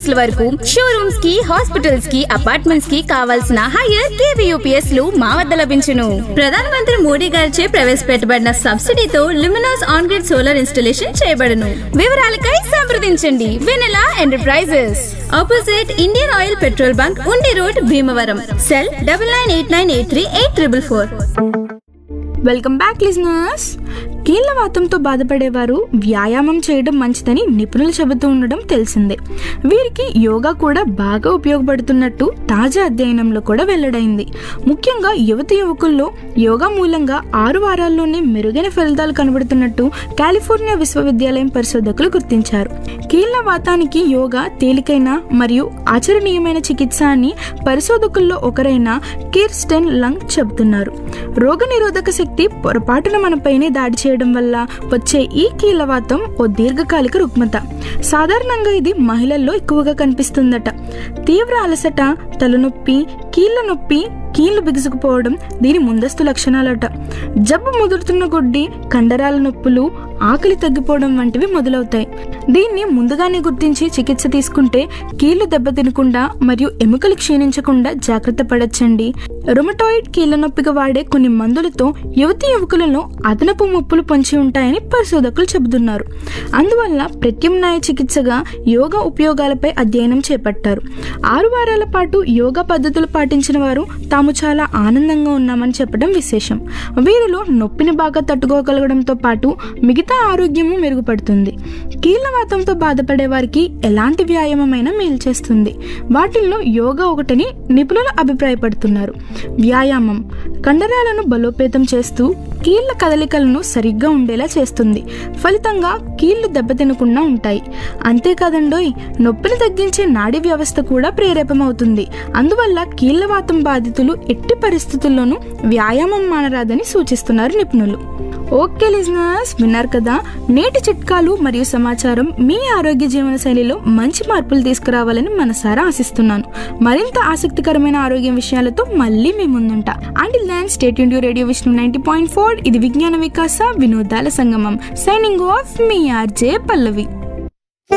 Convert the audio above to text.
పోస్టుల వరకు షోరూమ్స్ కి హాస్పిటల్స్ కి అపార్ట్మెంట్స్ కి కావాల్సిన హైయర్ కేవీ యూపీఎస్ లు మా వద్ద లభించును ప్రధానమంత్రి మోడీ గారిచే ప్రవేశపెట్టబడిన సబ్సిడీతో Luminous on grid solar installation చేయబడును వివరాలకై సంప్రదించండి వెనెలా enterprises opposite Indian oil petrol bunk ఉండి road Bhimavaram cell double nine eight nine eight three eight triple four welcome back listeners కీళ్ళవాతంతో బాధపడేవారు వ్యాయామం చేయడం మంచిదని నిపుణులు చెబుతూ ఉండడం తెలిసిందే వీరికి యోగా కూడా బాగా ఉపయోగపడుతున్నట్టు తాజా అధ్యయనంలో కూడా వెల్లడైంది ముఖ్యంగా యువతి యువకుల్లో యోగా మూలంగా ఆరు వారాల్లోనే మెరుగైన ఫలితాలు కనబడుతున్నట్టు కాలిఫోర్నియా విశ్వవిద్యాలయం పరిశోధకులు గుర్తించారు కీళ్ళవాతానికి యోగా తేలికైన మరియు ఆచరణీయమైన చికిత్స అని పరిశోధకుల్లో ఒకరైన కిర్స్టెన్ లంగ్ చెబుతున్నారు రోగనిరోధక శక్తి పొరపాటున మనపైనే దాడి చేయడం వల్ల వచ్చే ఈ కీళ్ళవాతం ఓ దీర్ఘకాలిక రుగ్మత సాధారణంగా ఇది మహిళల్లో ఎక్కువగా కనిపిస్తుందట తీవ్ర అలసట తలనొప్పి కీళ్ళ నొప్పి కీళ్లు బిగుసుకుపోవడం దీని ముందస్తు లక్షణాలట జబ్బు ముదురుతున్న కొద్దీ కండరాల నొప్పులు ఆకలి తగ్గిపోవడం వంటివి మొదలవుతాయి దీన్ని ముందుగానే గుర్తించి చికిత్స తీసుకుంటే కీళ్లు దెబ్బతినకుండా మరియు ఎముకలు క్షీణించకుండా జాగ్రత్త పడచ్చండి రొమటాయిడ్ కీళ్ల నొప్పిగా వాడే కొన్ని మందులతో యువతి యువకులలో అదనపు ముప్పులు పొంచి ఉంటాయని పరిశోధకులు చెబుతున్నారు అందువల్ల ప్రత్యామ్నాయ చికిత్సగా యోగా ఉపయోగాలపై అధ్యయనం చేపట్టారు ఆరు వారాల పాటు యోగా పద్ధతులు పాటించిన వారు తాము చాలా ఆనందంగా ఉన్నామని చెప్పడం విశేషం వీరిలో నొప్పిని బాగా తట్టుకోగలగడంతో పాటు మిగతా ఆరోగ్యము మెరుగుపడుతుంది కీళ్ళవాతంతో బాధపడే వారికి ఎలాంటి వ్యాయామమైనా మేలు చేస్తుంది వాటిల్లో యోగా ఒకటని నిపుణులు అభిప్రాయపడుతున్నారు వ్యాయామం కండరాలను బలోపేతం చేస్తూ కీళ్ళ కదలికలను సరిగ్గా ఉండేలా చేస్తుంది ఫలితంగా కీళ్లు దెబ్బతినకుండా ఉంటాయి అంతేకాదండోయ్ నొప్పిని తగ్గించే నాడీ వ్యవస్థ కూడా ప్రేరేపమవుతుంది అందువల్ల కీళ్ళవాతం బాధితులు ఎట్టి పరిస్థితుల్లోనూ వ్యాయామం మానరాదని సూచిస్తున్నారు నిపుణులు ఓకే లిజనర్స్ విన్నారు కదా నేటి చిట్కాలు మరియు సమాచారం మీ ఆరోగ్య జీవన శైలిలో మంచి మార్పులు తీసుకురావాలని మనసారా ఆశిస్తున్నాను మరింత ఆసక్తికరమైన ఆరోగ్య విషయాలతో మళ్ళీ మీ ముందుంటా అంటిల్ దాన్ state ఇండియో radio Vishnu ninety point four ఇది విజ్ఞాన వికాస వినోదాల సంగమం సైనింగ్ ఆఫ్ మీ ఆర్జే పల్లవి